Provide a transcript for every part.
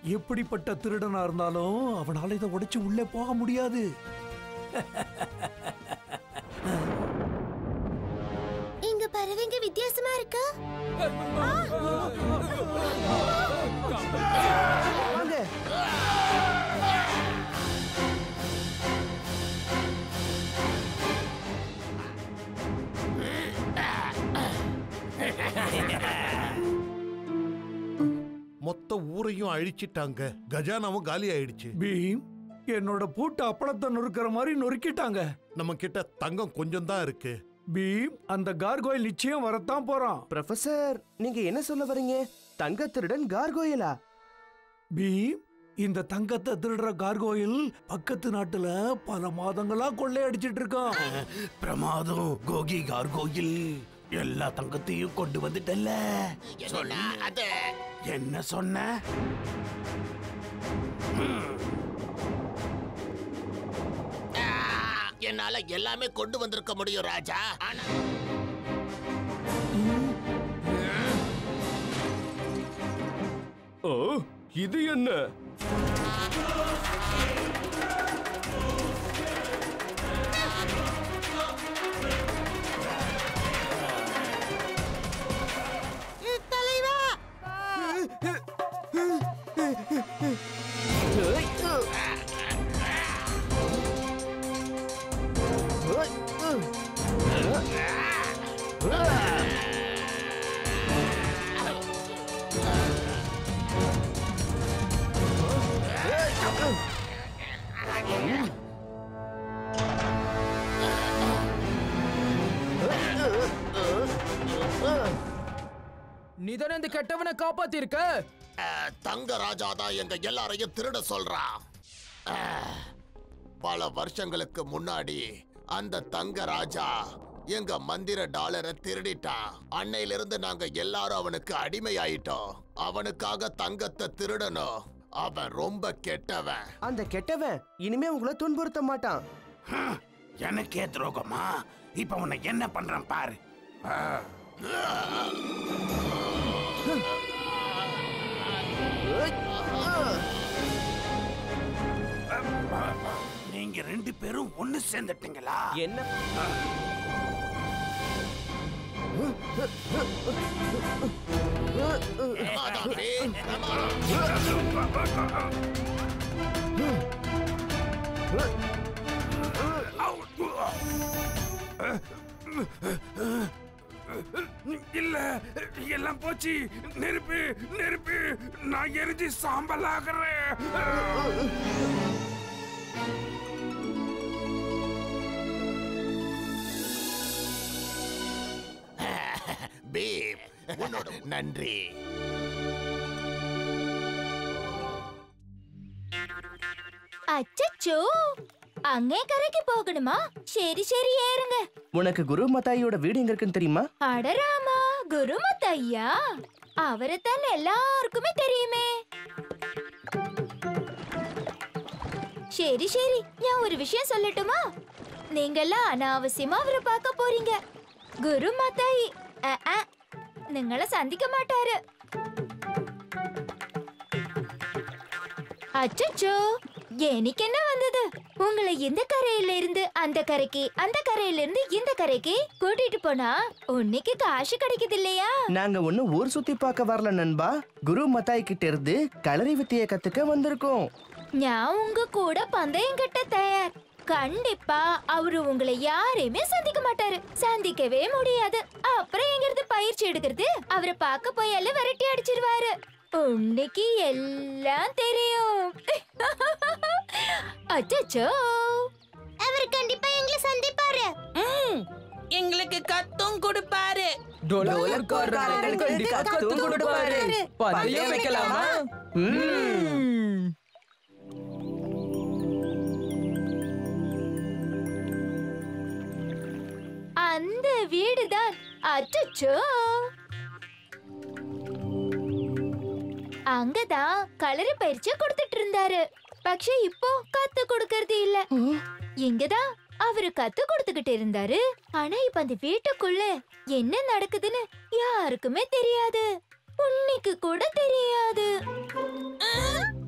எப்படிப்பட்ட திருடனா இருந்தாலும் அவனால இதை உடைச்சு உள்ளே போக முடியாது இங்க பறவைங்க வித்தியாசமா இருக்கா வாங்க மொத்த ஊரையும் அழிச்சிட்டாங்க கஜானாவும் காலி ஆயிடுச்சு பீம் என்னோட பூட்டு அப்பளத்தை நொறுக்கிற மாதிரி நொறுக்கிட்டாங்க நம்ம கிட்ட தங்கம் கொஞ்சம் தான் இருக்கு பீம் அந்த கார்கோயில் நிச்சயம் வரத்தான் போறான் ப்ரொஃபசர் நீங்க என்ன சொல்ல வரீங்க தங்க திருடன் கார்கோயிலா பீம் இந்த தங்கத்தை திருடுற கார்கோயில் பக்கத்து நாட்டுல பல மாதங்களா கொள்ளையடிச்சிட்டு இருக்கான் பிரமாதம் கோகி கார்கோயில் எல்லா தங்கத்தையும் கொண்டு வந்துட்டல்ல என்னடா அது என்ன சொன்ன ஆ, என்னால எல்லாமே கொண்டு வந்திருக்க முடியும் ராஜா ஆனா ஓ இது என்ன தலைவா நீதானே இந்த கெட்டவனை காப்பாத்திருக்க ஆ, தங்க ராஜா தான் எங்க எல்லாரையும் திருட சொல்றான் ஆ, பல வருஷங்களுக்கு முன்னாடி அந்த தங்க ராஜா எங்க மந்திர டாலரை திருடிட்டான் அன்னையில இருந்து நாங்க எல்லாரும் அவனுக்கு அடிமையாயிட்டோம் அவனுக்காக தங்கத்தை திருடணும் அவன் ரொம்ப கெட்டவன் அந்த கெட்டவன் இனிமே உங்களை துன்புறுத்த மாட்டான் ஹம், எனக்கே துரோகமா இப்ப உன்னை என்ன பண்றான் பாரு ஆ. நீங்க ரெண்டு பேரும் ஒண்ணு சேர்ந்துட்டீங்களா என்ன அதான் டேய், பிரமாதம். இல்ல எல்லாம் போச்சு நெருப்பு நெருப்பு நான் எரிஞ்சு சாம்பல் ஆகிறேன் பீம் உன்னோட நன்றி அச்சச்சோ அங்கே கரைக்கு போகணுமா சரி சரி ஏறுங்க உனக்கு குரு மத்தாயியோட வீடு எங்க இருக்குன்னு தெரியுமா அடராமா குருமத் ஐயா அவரைத்தான் எல்லாருக்குமே தெரியுமே சரி சரி நான் ஒரு விஷயம் சொல்லட்டுமா நீங்கெல்லாம் அனாவசியமா அவரை பார்க்க போறீங்க குரு மத்தாயி அ, அ, നിങ്ങളെ സന്ധിക്ക മാട്ടാര് அச்சச்சோ எனக்கு என்ன வந்தது உங்களை இந்த கரையில இருந்து அந்த கரைக்கு அந்த கரையில இருந்து இந்த கரைக்கு கூட்டிட்டு போனா உன்னைக்கு காசு கிடைக்குது இல்லையா நாங்க ஒண்ணு ஊர் சுத்தி பார்க்க வரல நண்பா குரு மத்தாய் கிட்ட இருந்து களரி வித்தைய கத்துக்க வந்திருக்கோம் நான் உங்க கூட பந்தயம் கட்ட தயார் கண்டிப்பா அவரு உங்களை யாரையுமே சந்திக்க மாட்டாரு சந்திக்கவே முடியாது அப்புறம் எங்கிறது பயிற்சி எடுக்கிறது அவரை பார்க்க போயால விரட்டி அடிச்சிருவாரு உன்னைக்கு எல்லாம் தெரியும் அச்சச்சோ அவர் கண்டிப்பா எங்களை சந்திப்பாரு எங்களுக்கு கத்தும் கொடுப்பாரு டொலர்காரர்கள் கண்டிப்பா கத்து கொடுப்பாரு பந்தயம் வைக்கலாமா ம். அந்த வீடுதான் அச்சச்சோ அங்கதான் கலரி பயிற்சி கொடுத்துட்டு இருந்தாரு പക്ഷെ இப்போ கத்து கொடுக்கறது இல்ல இங்கதான் அவரு கத்து கொடுத்துக்கிட்டு இருந்தாரு ஆனா இப்ப அந்த வீட்டுக்குள்ள என்ன நடக்குதுன்னு யாருக்குமே தெரியாது உன்னைக்கு கூட தெரியாது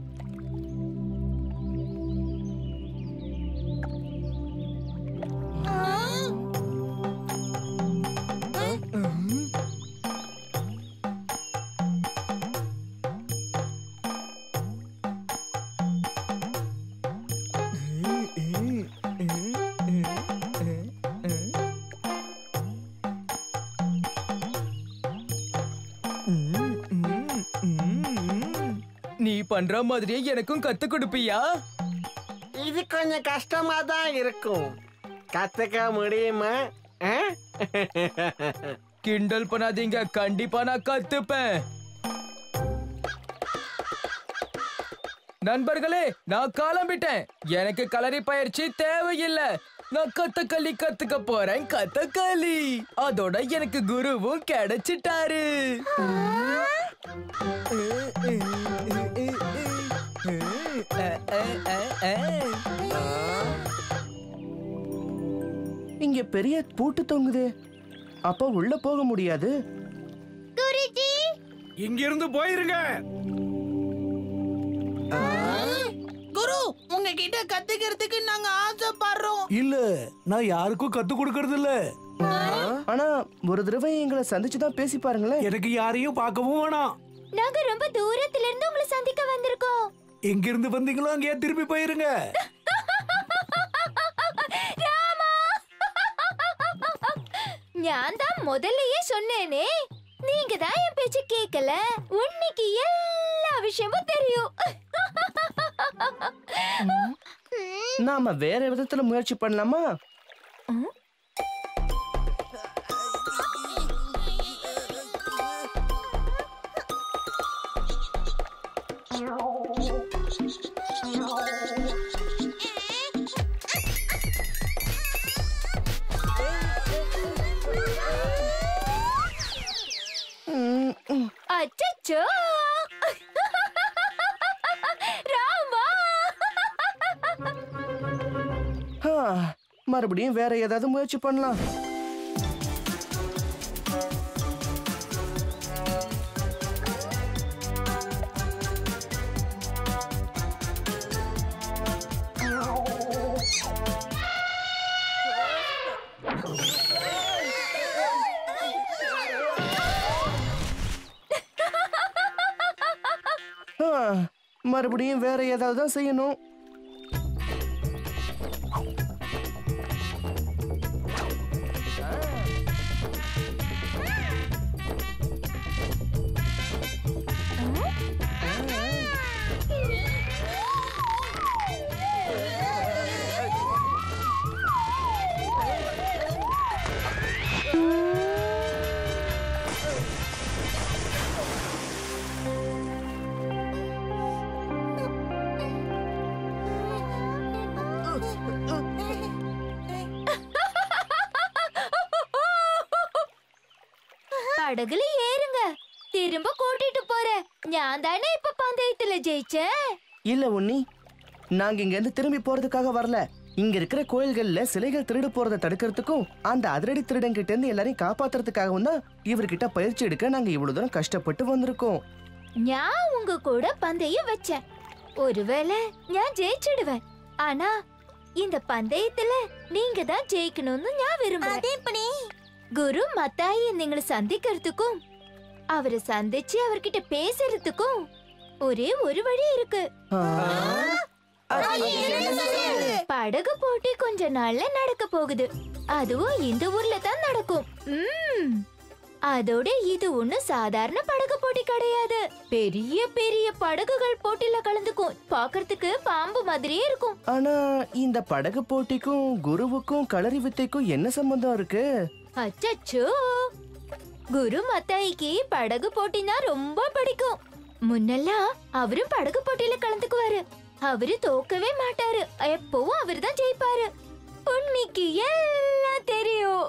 நீ பண்ற மாதிரியே எனக்கும் கத்து கொடுப்பியா இது கொஞ்சம் கஷ்டமா தான் இருக்கும் கத்துக்க முடியுமா ஆ? கிண்டல் பண்ணாதீங்க கண்டிப்பா நான் கத்துப்பேன் நண்பர்களே நான் கிளம்பிட்டேன் எனக்கு களரி பயிற்சி தேவையில்லை நான் கத்தக்களி கத்துக்க போறேன் கத்தக்களி அதோட எனக்கு குருவும் கிடைச்சிட்டாரு இங்க பெரிய பூட்டு தொங்குது அப்ப உள்ள போக முடியாது குருஜி இங்கிருந்து போயிருங்க குரு உங்ககிட்ட கத்துக்கிறதுக்கு நாங்க ஆசைப்படுறோம் இல்ல நான் யாருக்கும் கத்து கொடுக்கறது இல்ல ஆனா ஒரு தடவை எங்களை சந்திச்சு தான் பேசி பாருங்களேன் எனக்கு யாரையும் பார்க்கவும் வேணாம் நாங்க ரொம்ப தூரத்துல இருந்து உங்களை சந்திக்க வந்திருக்கோம் எங்கிருந்து வந்தீங்களோ அங்கேயே திரும்பி போயிருங்க ராமா நான் தான் முதல்லயே சொன்னேனே நீங்க தான் என் பேச்சு கேட்கல உன்னைக்கு எல்லா விஷயமும் தெரியும் நாம வேற விதத்துல முயற்சி பண்ணலாமா ம், ம். அச்சச்சோ ராமா ஆ, மறுபடியும் வேற ஏதாவது முயற்சி பண்ணலாம் ஆ, மறுபடியும் வேற ஏதாவது தான் செய்யணும் படகுல ஏறுங்க திரும்ப கூட்டிட்டு போறேன் நான் தானே இப்ப பந்தயத்துல ஜெயிச்சேன் இல்ல உன்னி நாங்க இங்க இருந்து திரும்பி போறதுக்காக வரல இங்க இருக்கிற கோயில்கள்ல சிலைகள் திருடு போறதை தடுக்கிறதுக்கும் அந்த அதிரடி திருடன் கிட்ட இருந்து எல்லாரையும் காப்பாத்துறதுக்காகவும் தான் இவர்கிட்ட பயிற்சி எடுக்க நாங்க இவ்வளவு தூரம் கஷ்டப்பட்டு வந்திருக்கோம் நான் உங்க கூட பந்தயம் வச்சேன் ஒருவேளை நான் ஜெயிச்சிடுவேன் ஆனா இந்த பந்தயத்துல நீங்க தான் ஜெயிக்கணும்னு நான் விரும்புறேன் குரு மத்தாயி நீங்களை சந்திக்கிறதுக்கும் அவரை சந்திச்சு அவர்கிட்ட பேசுறதுக்கும் ஒரே ஒரு வழி இருக்கு படகு போட்டி கொஞ்ச நாள்ல நடக்க போகுது அதுவும் இந்த ஊர்ல தான் நடக்கும் ம்ம். அதோட இது ஒண்ணு சாதாரண படகு போட்டி கிடையாது பெரிய பெரிய படகுகள் போட்டில கலந்துக்கும் பார்க்கிறதுக்கு பாம்பு மாதிரியே இருக்கும் ஆனா இந்த படகு போட்டிக்கும் குருவுக்கும் களரி வித்தைக்கும் என்ன சம்பந்தம் இருக்கு அச்சச்சோ குரு மத்தாயிக்கு படகு போட்டினா ரொம்ப பிடிக்கும் முன்னெல்லாம் அவரும் படகு போட்டியில கலந்துக்குவாரு அவரு தோக்கவே மாட்டாரு எப்பவும் அவர்தான் ஜெயிப்பாரு உன்னைக்கு எல்லாம் தெரியும்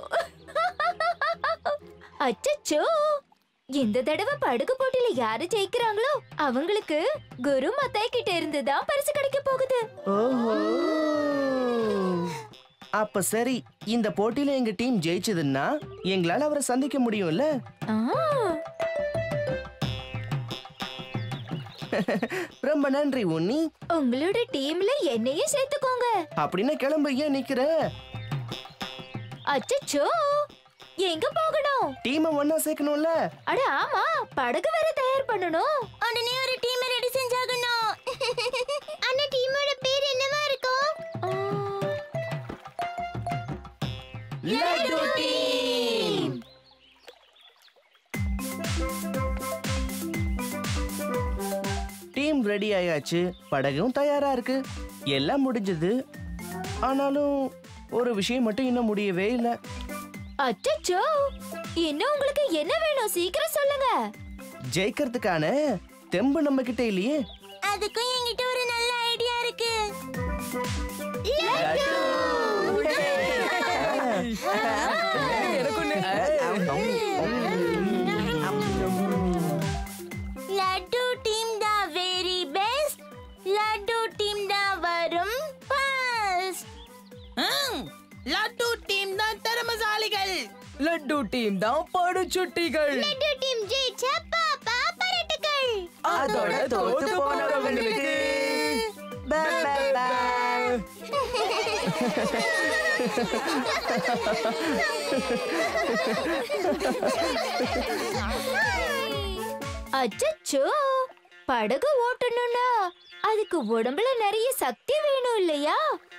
அச்சச்சோ இந்த தடவை படகு போட்டியில யாரு ஜெயிக்கிறாங்களோ அவங்களுக்கு குரு மத்தாய் கிட்ட இருந்து தான் பரிசு கிடைக்க போகுது ஓஹோ அப்ப சரி இந்த போட்டியில எங்க டீம் ஜெயிச்சதுன்னா எங்களால அவரை சந்திக்க முடியும்ல ஆ ரொம்ப நன்றி உன்னி உங்களோட டீம்ல என்னையும் சேர்த்துக்கோங்க அப்படின்னா கிளம்ப ஏன் நிக்கிற அச்சச்சோ எங்க போகணும் டீமை ஒன்னா சேர்க்கணும்ல அட ஆமா படகு வேற தயார் பண்ணணும் உடனே ஒரு டீம் ரெடி செஞ்சாகணும் அந்த டீமோட பேர் என்னவா இருக்கும் Laddu team team balloon ready ஆயாச்சு படகும் தயாரா இருக்கு எல்லாம் முடிஞ்சது ஆனாலும் ஒரு விஷயம் மட்டும் இன்னும் முடியவே இல்லை அச்சச்சோ இன்னும் உங்களுக்கு என்ன வேணும் சீக்கிரம் சொல்லுங்க ஜெயிக்கிறதுக்கான தெம்பு நம்ம கிட்ட இல்லையே அதுக்கும் என்கிட்ட ஒரு நல்ல ஐடியா இருக்கு எனக்கு ஒண்ணு லட்டு டீம் தான் வெரி பெஸ்ட் லட்டு டீம் தான் வரும் ஃபர்ஸ்ட் ம், லட்டு டீம் தான் திறமசாலிகள் லட்டு டீம் தான் படுச்சுட்டிகள் லட்டு டீம் ஜெயிச்சா பாப்பா பரட்டுகள் அதோட தோத்து போனவங்களுக்கு பே, பே, பே. அச்சச்சோ படகு ஓட்டணும்னா அதுக்கு உடம்புல நிறைய சக்தி வேணும் இல்லையா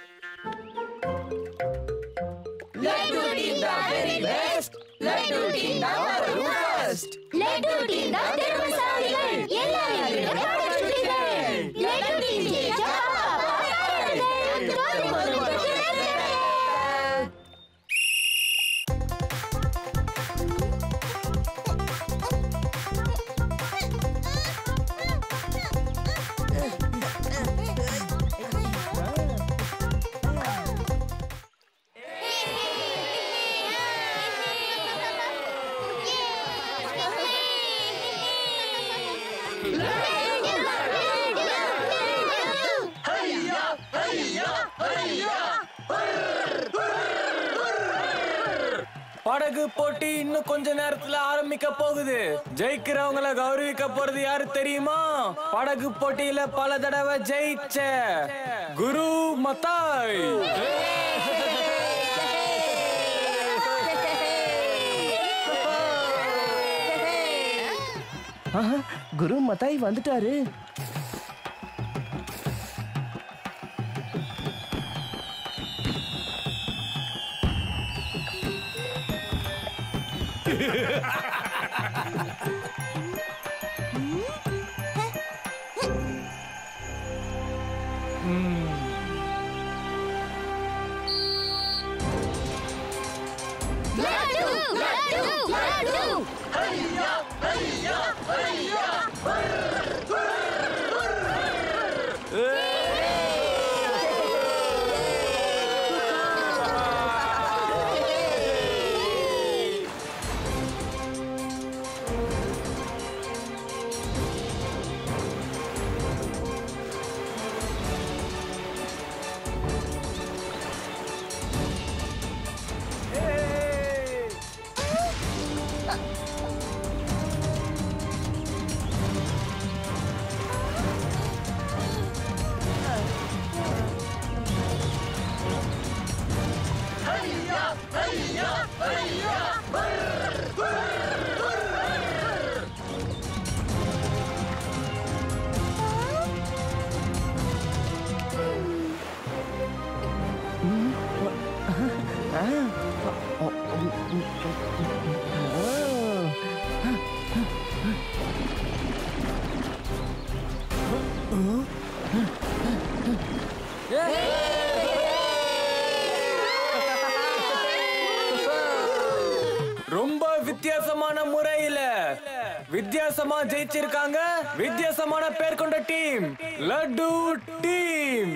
லட்டு டீம் தான் திறமைசாலிகள் எல்லாரையும் விட படைச்சுட்டிகள். லட்டு டீம் ஜெயிச்சா பாப்பா பரட்டுகள். தோத்து போனவங்களுக்கு நன்றி. படகு போட்டி இன்னும் கொஞ்ச நேரத்துல ஆரம்பிக்க போகுது ஜெயிக்கிறவங்கள கௌரவிக்க போறது யாரு தெரியுமா படகு போட்டியில பல தடவை ஜெயிச்ச குரு மத்தாய் ஆஹா, குரு மத்தாய் வந்துட்டாரு லட்டு லட்டு லட்டு ரொம்ப வித்தியாசமான முறையில வித்தியாசமா ஜெயிச்சிருக்காங்க வித்தியாசமான பேர் கொண்ட டீம் லட்டு டீம்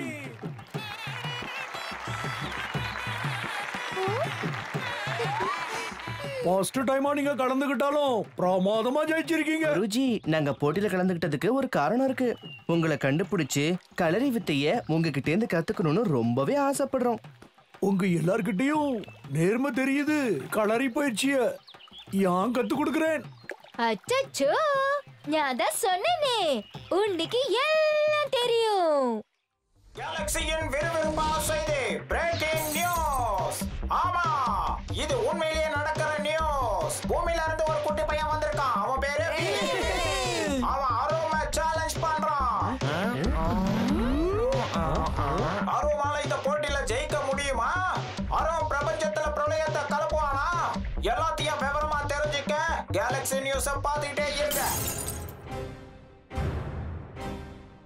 ஃபர்ஸ்ட் டைமா நீங்க கலந்துகிட்டாலும் பிரமாதமா ஜெயிச்சிருக்கீங்க குருஜி நாங்க போட்டியில கலந்துகிட்டதுக்கு ஒரு காரணம் இருக்கு உங்களை கண்டுபிடிச்சு களரி வித்தைய உங்ககிட்ட இருந்து கத்துக்கணும்னு ரொம்பவே ஆசைப்படுறோம் உங்க எல்லார்கிட்டயும் நேர்மை தெரியுது களரி பயிற்சிய யான் கத்து கொடுக்கறேன் அச்சச்சோ நான் தான் சொன்னேனே உன்னைக்கு எல்லாம் தெரியும் கேலக்சியின் விறுவிறுப்பான செய்தி பிரேக்கிங் நியூஸ் ஆமா இது உண்மையிலேயே நடக்கிற நியூஸ் பூமியில இருந்து ஒரு குட்டி பையன் வந்திருக்கான் அவன் பேரு அவன் அருமை சேலஞ்ச் பண்றான் அருமால இந்த போட்டியில ஜெயிக்க முடியுமா அருண் பிரபஞ்சத்துல பிரளயத்தை கலப்புவானா எல்லாத்தையும் விவரமா தெரிஞ்சுக்க கேலக்சி நியூஸ பார்த்துக்கிட்டே இருங்க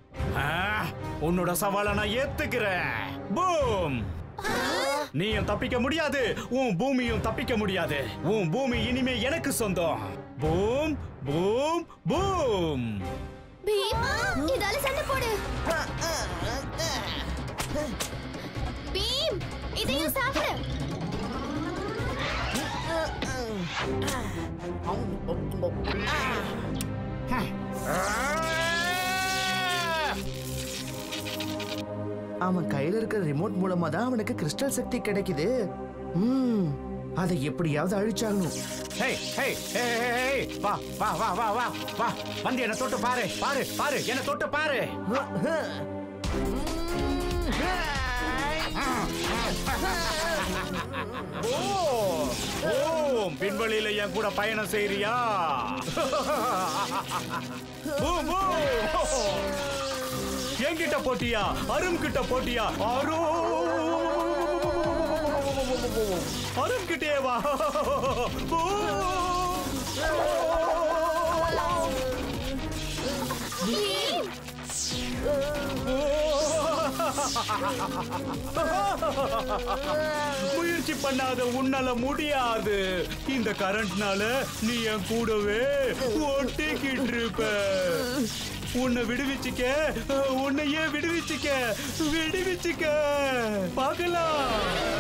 உன்னோட சவாலை நான் ஏத்துக்கிறேன் பூம் நீயும் தப்பிக்க முடியாது உன் பூமியும் தப்பிக்க முடியாது உன் பூமி இனிமே எனக்கு சொந்தம் பூம் பூம் பூம் பீம் இதால சண்டை போடு பீம் இதையும் சாப்பிடு அவன் கையில இருக்கிற ரிமோட் மூலமா தான் அவனுக்கு கிறிஸ்டல் சக்தி கிடைக்குது ம் அதை எப்படியாவது அழிச்சாகணும் ஹே ஹே ஹே ஹே, ஹே வா வா வா வா வா வா வந்து என்ன தொட்டு பாரு பாரு பாரு என்ன தொட்டு பாரு ஓ ஓ விண்வெளியில என் கூட பயணம் செய்றியா பூம், பூம். என்கிட்ட போட்டியா அரும் கிட்ட போட்டியா அரு அரும் கிட்டே வா முயற்சி பண்ணாத உன்னால முடியாது இந்த கரண்ட்னால நீ என் கூடவே ஒட்டிக்கிட்டு இருப்ப உன்னை விடுவிச்சுக்க உன்னையே விடுவிச்சுக்க விடுவிச்சுக்க பார்க்கலாம்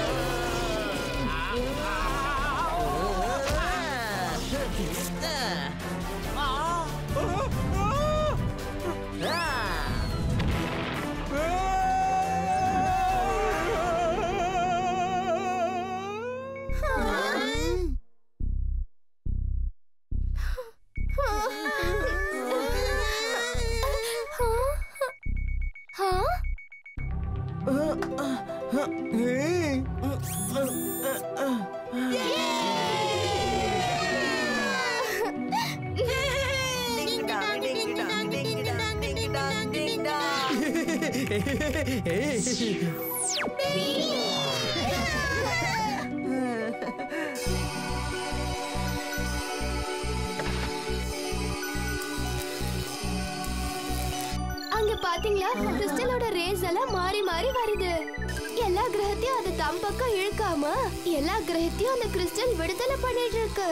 அங்க பாத்தீங்களா கிறிஸ்டலோட ரேஸ் எல்லாம் மாறி மாறி வருது எல்லா கிரகத்தையும் அது தம் பக்கம் இழுக்காம எல்லா கிரகத்தையும் அந்த கிறிஸ்டல் விடுதலை பண்ணிட்டு இருக்கு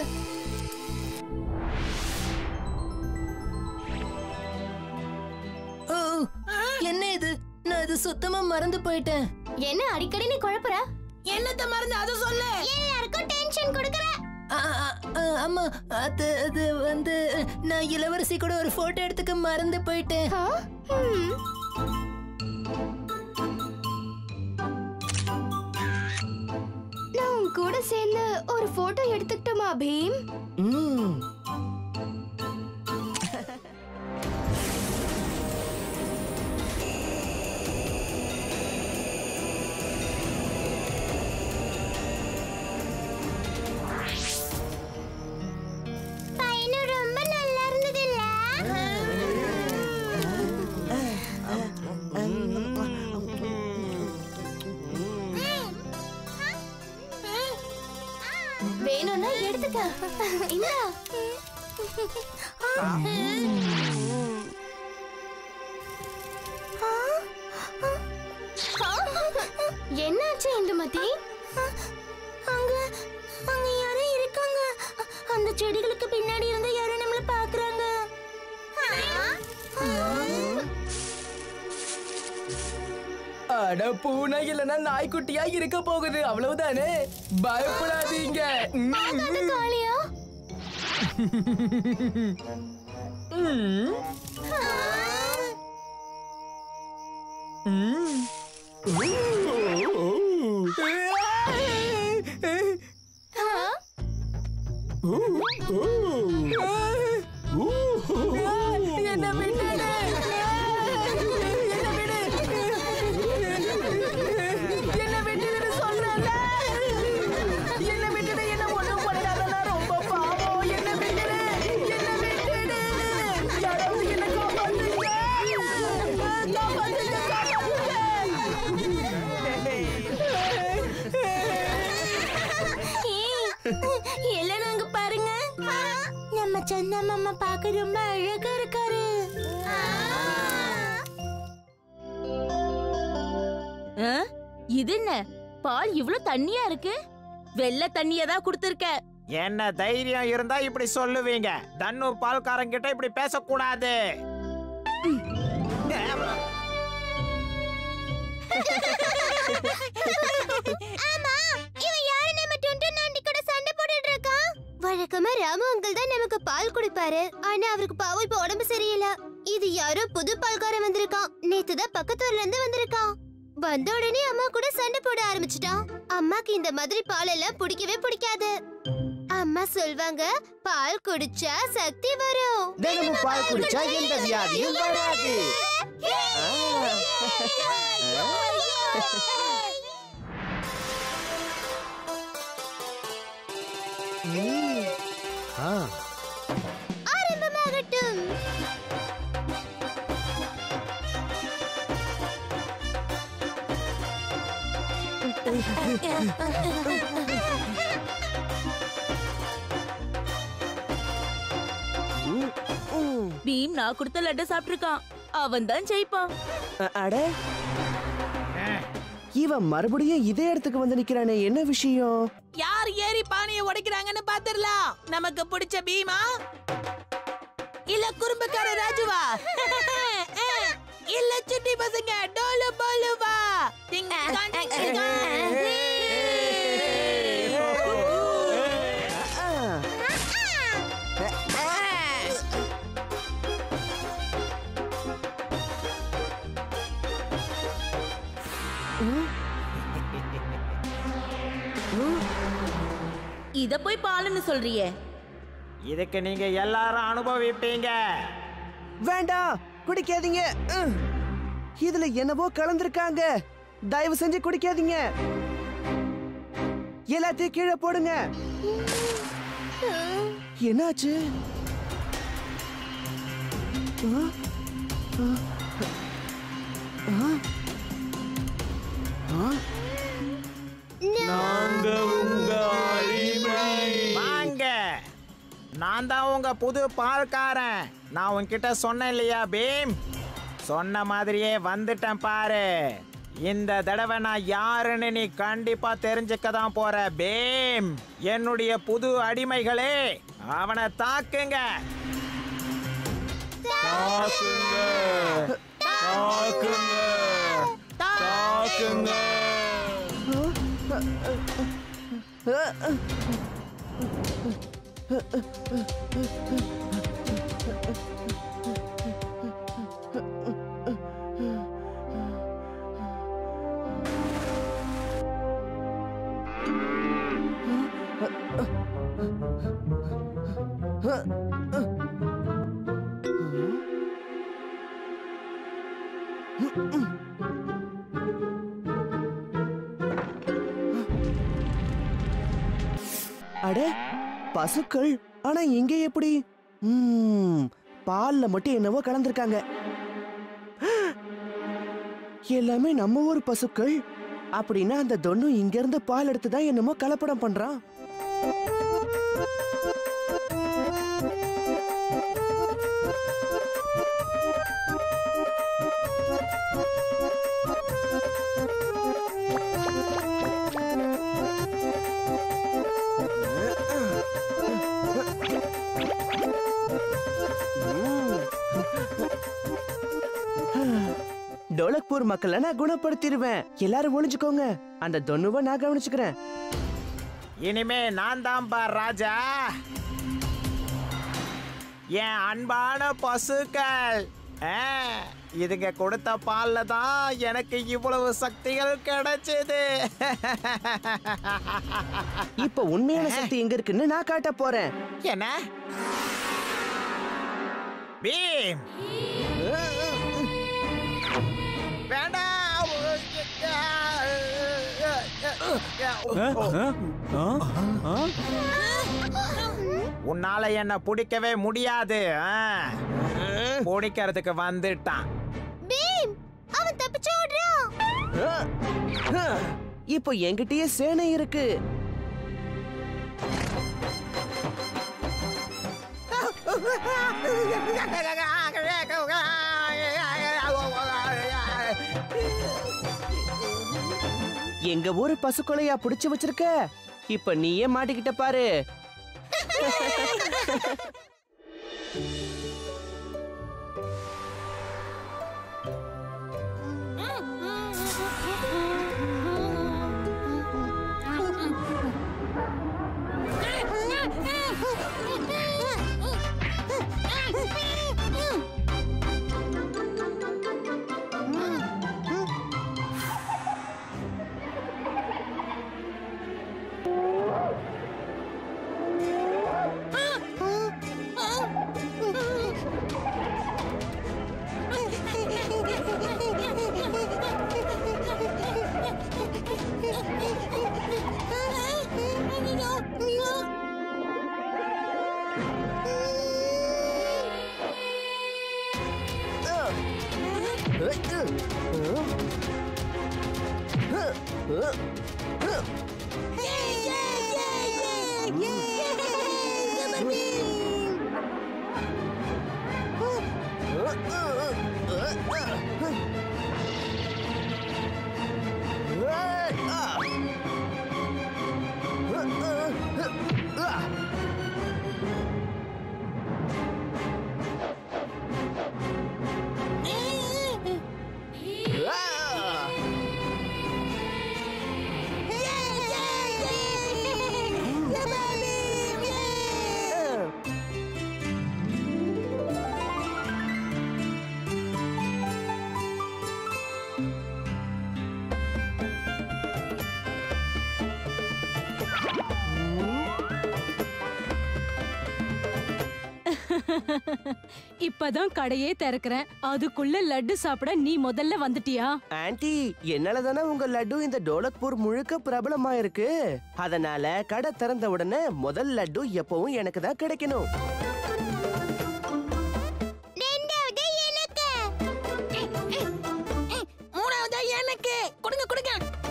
என்ன இது நான் இது சுத்தமா மறந்து போயிட்டேன் என்ன அடிக்கடி நீ குழப்புற என்னத்த மறந்து அதை சொல்லு யாருக்கும் டென்ஷன் கொடுக்கற ஆ, ஆ, ஆ, ஆமா அது அது வந்து நான் இளவரசி கூட ஒரு போட்டோ எடுத்துக்க மறந்து போயிட்டேன் நான் உன் கூட சேர்ந்து ஒரு போட்டோ எடுத்துக்கிட்டோமா பீம் ம் பயணம் ரொம்ப நல்லா இருந்தது இல்ல வேணும்னா எடுத்துக்க இந்தா என்னாச்சு இந்துமதி அங்க அங்க யாரோ இருக்காங்க அந்த செடிகளுக்கு பின்னாடி இருந்து யாரோ நம்மள பாக்குறாங்க அட பூனை இல்லனா நாய்க்குட்டியா இருக்க போகுது அவ்வளவுதானே பயப்படாதீங்க காளியா என்ன விட்டுடு என்ன விடு என்ன விட்டுடு சொல்றேன்ல என்ன விட்டுடு என்ன ஒண்ணும் பண்ணாத நான் ரொம்ப பாவம் என்ன விட்டுடு என்ன விட்டுடு யாராவது என்ன காப்பாத்துங்க காப்பாத்துங்க எல்லாம் நாங்க பாருங்க நம்ம சந்தா மாமா பார்க்க ரொம்ப அழகா இருக்காரு இது என்ன பால் இவ்ளோ தண்ணியா இருக்கு வெள்ளை தண்ணிய தான் கொடுத்திருக்க என்ன தைரியம் இருந்தா இப்படி சொல்லுவீங்க தன்னூர் பால்காரங்கிட்ட இப்படி பேசக்கூடாது ஆமா இவன் யாரு நம்ம டுண்டு நாண்டி கூட சண்டை போட்டுட்டு இருக்கான் வழக்கமா ராமு அங்கிள் தான் நமக்கு பால் குடிப்பாரு ஆனா அவருக்கு பாவம் இப்ப உடம்பு சரியில்லை இது யாரோ புது பால்காரன் வந்திருக்கான் நேத்து தான் பக்கத்தூர்ல இருந்து வந்திருக்கான் வந்த உடனே அம்மா கூட சண்டை போட ஆரம்பிச்சிட்டான் அம்மாக்கு இந்த மாதிரி பால் எல்லாம் பிடிக்கவே பிடிக்காது அம்மா சொல்வாங்க பால் குடிச்சா சக்தி வரும் தினமும் பால் குடிச்சா எந்த வியாதியும் வராது ஆரம்பமாகட்டும் பீம் நான் கொடுத்த லட்டு சாப்பிட்டிருக்கான் அவன் தான் ஜெயிப்பான் அ- அட இவன் மறுபடியும் இதே இடத்துக்கு வந்து நிக்கிறானே என்ன விஷயம் யார் ஏறி பானையை உடைக்கிறாங்கன்னு பாத்துடலாம் நமக்கு பிடிச்ச பீமா இல்ல குறும்புக்கார ராஜுவா இல்ல சுட்டி பசங்க டோலு போலுவா டிங் டிங்கான், டிங் டிங்கான். இத போய் பாலுன்னு சொல்றியே இதுக்கு நீங்க எல்லாரும் அனுபவிப்பீங்க வேண்டாம் குடிக்காதீங்க உம். இதுல என்னவோ கலந்திருக்காங்க தயவு செஞ்சு குடிக்காதீங்க எல்லாத்தையும் கீழே போடுங்க என்னாச்சு ஆ? ஆ? ஆ? ஆ? நாங்க உங்க வாங்க நான் தான் உங்க புது பால்காரன் நான் உன்கிட்ட சொன்னேன் இல்லையா பீம் சொன்ன மாதிரியே வந்துட்டேன் பாரு இந்த தடவை நான் யாருன்னு நீ கண்டிப்பா தெரிஞ்சுக்க தான் போற பீம் என்னுடைய புது அடிமைகளே அவனை தாக்குங்க தாக்குங்க தாக்குங்க தாக்குங்க அட பசுக்கள் ஆனா இங்க எப்படி ம், பால்ல மட்டும் என்னவோ கலந்திருக்காங்க எல்லாமே நம்ம ஊர் பசுக்கள் அப்படின்னா அந்த தொன்னு இங்க இருந்து பால் எடுத்து தான் என்னமோ கலப்படம் பண்றான் டோலக்பூர் மக்களை நான் குணப்படுத்திடுவேன் எல்லாரும் ஒளிஞ்சுக்கோங்க அந்த தொன்னுவை நான் கவனிச்சுக்கிறேன் இனிமே நான் தான் பார் ராஜா என் அன்பான பசுக்கள் ஆ, இதுங்க கொடுத்த பால்ல தான் எனக்கு இவ்வளவு சக்திகள் கிடைச்சது இப்ப உண்மையான சக்தி எங்க இருக்குன்னு நான் காட்ட போறேன் என்ன பீம் வேண்டாம் உன்னால என்ன பிடிக்கவே முடியாது ஆ. பிடிக்கிறதுக்கு வந்துட்டான் பீம் அவன் தப்பிச்சு ஓடுறான் இப்போ என்கிட்டயே சேனை இருக்கு எங்க ஊரு பசுக்கொலையா புடிச்சு வச்சிருக்க இப்ப நீயே மாட்டிக்கிட்ட பாரு இப்பதான் கடையே திறக்கிறேன் அதுக்குள்ள லட்டு சாப்பிட நீ முதல்ல வந்துட்டியா ஆன்ட்டி என்னால தானே உங்க லட்டு இந்த டோலக்பூர் முழுக்க பிரபலமா இருக்கு அதனால கடை திறந்த உடனே முதல் லட்டு எப்பவும் எனக்கு தான் கிடைக்கணும் ரெண்டாவது எனக்கு மூணாவதா எனக்கு கொடுங்க கொடுங்க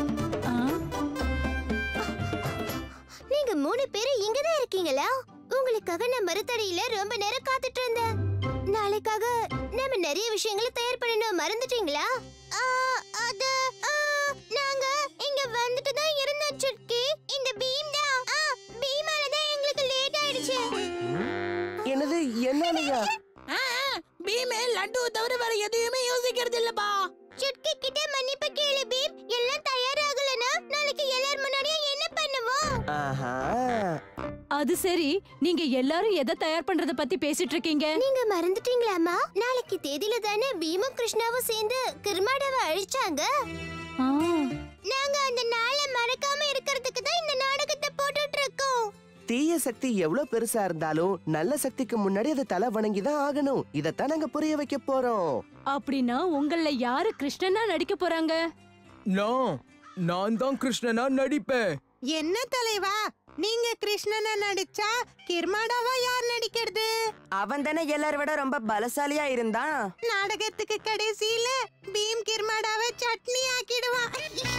நீங்க மூணு பேரும் இங்கதான் இருக்கீங்களா உங்களுக்காக நான் மருத்தடியில ரொம்ப நேரம் காத்துட்டு இருந்தேன் நாளைக்காக நம்ம நிறைய விஷயங்களை தயார் பண்ணணும் மறந்துட்டீங்களா ஆ, அது ஆ, நாங்க இங்க வந்துட்டு தான் இருந்தோம் சுட்கி இந்த பீம் தான் ஆ, பீமால தான் எங்களுக்கு லேட் ஆயிடுச்சு என்னது என்னாலயா ஆ, ஆ, பீமே லட்டு தவிர வேற எதையுமே யோசிக்கிறது இல்லப்பா சுட்கி கிட்ட மன்னிப்பு கேளு பீம் எல்லாம் தயாராகலனா நாளைக்கு எல்லார் முன்னாடியும் என்ன பண்ணுவோம் ஆஹா அது சரி நீங்க எல்லாரும் எதை தயார் பண்றத பத்தி பேசிட்டு இருக்கீங்க நீங்க மறந்துட்டீங்களாமா நாளைக்கு தேதியில தானே பீமும் கிருஷ்ணாவும் சேர்ந்து கிருமாடாவை அழிச்சாங்க நாங்க அந்த நாளை மறக்காம இருக்கிறதுக்கு தான் இந்த நாடகத்தை போட்டுட்டு இருக்கோம் தீய சக்தி எவ்வளவு பெருசா இருந்தாலும் நல்ல சக்திக்கு முன்னாடி அதை தலை வணங்கி தான் ஆகணும் இதத்தான் நாங்க புரிய வைக்க போறோம் அப்படின்னா உங்கள யாரு கிருஷ்ணனா நடிக்க போறாங்க நான் நான் தான் கிருஷ்ணனா நடிப்பேன் என்ன தலைவா நீங்க கிருஷ்ணனை நடிச்சா கிர்மாடாவா யார் நடிக்கிறது அவன் தானே எல்லாரை விட ரொம்ப பலசாலியா இருந்தான் நாடகத்துக்கு கடைசியில பீம் கிர்மாடாவை சட்னி ஆக்கிடுவான்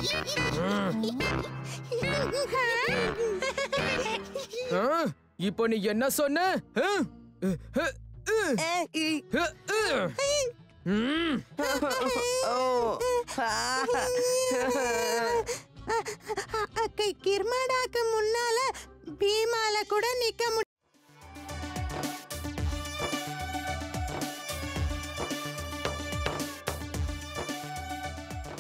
ஆ, இப்போ நீ என்ன சொன்ன ஆ? அ, அ, அ. அ, அ. ம். கிர்மாடாக்கு முன்னால பீமால கூட நிக்க முடியும்